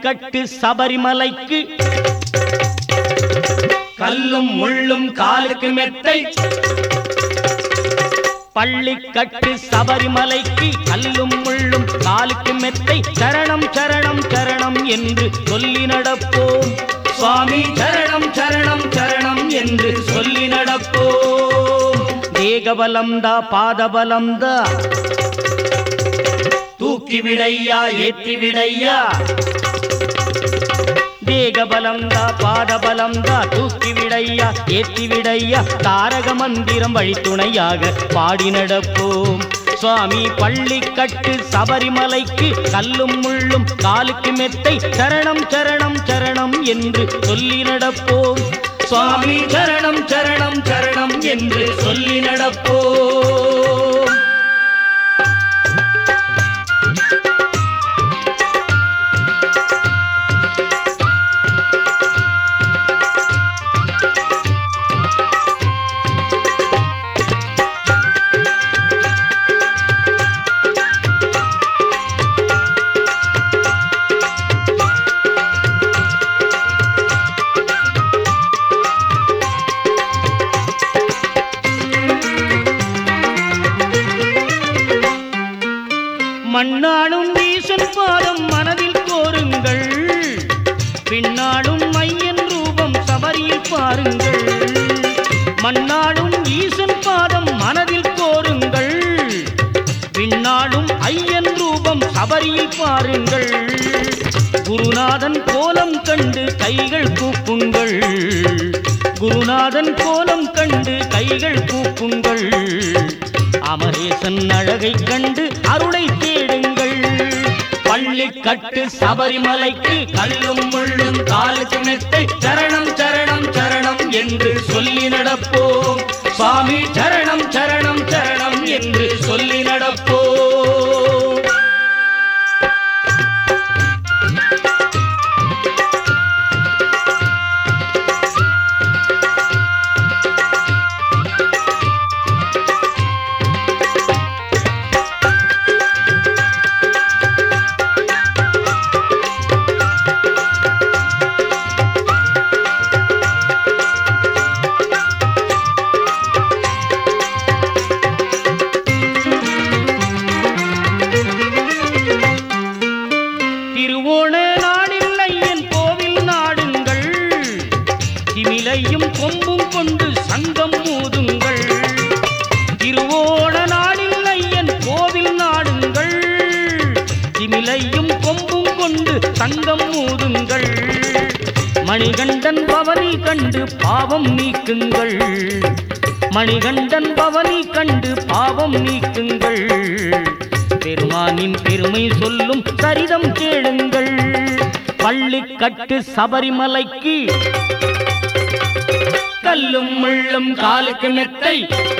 பள்ளிக்கட்டு சபரிமலைக்கு கல்லும் முள்ளும் காலுக்கு மெத்தை பள்ளிக்கட்டு சபரிமலைக்கு கல்லும் முள்ளும் காலுக்கு மெத்தை சரணம் சரணம் சரணம் என்று சொல்லி நடப்போம் சுவாமி சரணம் சரணம் சரணம் என்று சொல்லி நடப்போம் தேகபலம்தா பாதபலம்தா தூக்கி விடையா ஏற்றி விடையா தேகபலம்தா பாதபலம்தா தூக்கி விடையா ஏற்றி விடையா தாரக மந்திரம் வழித்துணையாக பாடி நடப்போம் சுவாமி பள்ளிக்கட்டு சபரிமலைக்கு கல்லும் முள்ளும் காலுக்கு மெத்தை சரணம் சரணம் சரணம் என்று சொல்லி நடப்போம் சுவாமி சரணம் சரணம் சரணம் என்று சொல்லி நடப்போம் மண்ணாடும் ஈசன் பாதம் மனதில் கோருங்கள் பின்னாடும் மையன் ரூபம் சபரியில் பாருங்கள் மண்ணாடும் ஈசன் பாதம் மனதில் கோருங்கள் பின்னாடும் ஐயன் ரூபம் சபரியில் பாருங்கள் குருநாதன் கோலம் கண்டு கைகள் கூப்புங்கள் குருநாதன் கோலம் கண்டு கைகள் கூப்புங்கள் அமரேசன் அழகை கண்டு அருளை தேடுங்கள் பள்ளிக்கட்டு சபரிமலைக்கு கல்லும் முள்ளும் காலுக்கு மெத்தை சரணம் சரணம் சரணம் என்று சொல்லி நடப்போம் சுவாமி சரணம் சரணம் சரணம் என்று சொல்லி நடப்போம் திருவோண நாடில் ஐயன் கோவில் நாடுங்கள் திமிலையும் கொம்பும் கொண்டு சங்கம் மூதுங்கள் திருவோண நாடில் ஐயன் கோவில் நாடுங்கள் திமிலையும் கொம்பும் கொண்டு சங்கம் மூதுங்கள் மணிகண்டன் பவனி கண்டு பாவம் நீக்குங்கள் மணிகண்டன் பவனி கண்டு பாவம் நீக்குங்கள் பெருமானின் பெருமை சொல்லும் சரிதம் கேளுங்கள் பள்ளிக்கட்டு சபரிமலைக்கு கல்லும் முள்ளும் காலுக்கு மெத்தை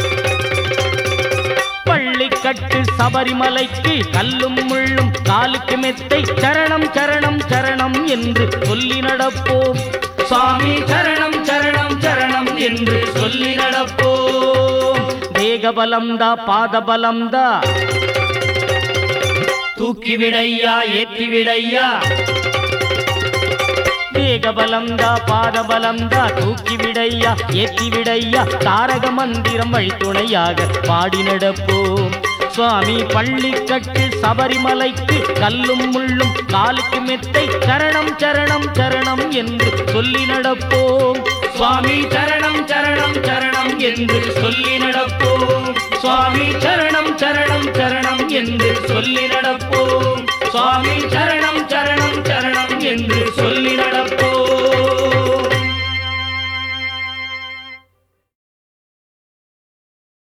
பள்ளிக்கட்டு சபரிமலைக்கு கல்லும் முள்ளும் காலுக்கு மெத்தை சரணம் சரணம் சரணம் என்று சொல்லி நடப்போம் சுவாமி சரணம் சரணம் சரணம் என்று சொல்லி நடப்போம் தேகபலம்தா பாதபலம்தா தூக்கி விடையா ஏற்றி விடையா தேகபலம்தா பாதபலம்தா தூக்கி விடையா ஏற்றி விடையா தாரக மந்திரம் வழித்துணையாக பாடி நடப்போம் சுவாமி பள்ளிக்கட்டு சபரிமலைக்கு கல்லும் முள்ளும் காலுக்கு மெத்தை சரணம் சரணம் சரணம் என்று சொல்லி நடப்போம் சுவாமி சரணம் சரணம் சரணம் என்று சொல்லி நடப்போம் சுவாமி சரணம் சரணம் சரணம் என்று சொல்லி நடப்போம் சுவாமி சரணம் சரணம் சரணம் என்று சொல்லி நடப்போம்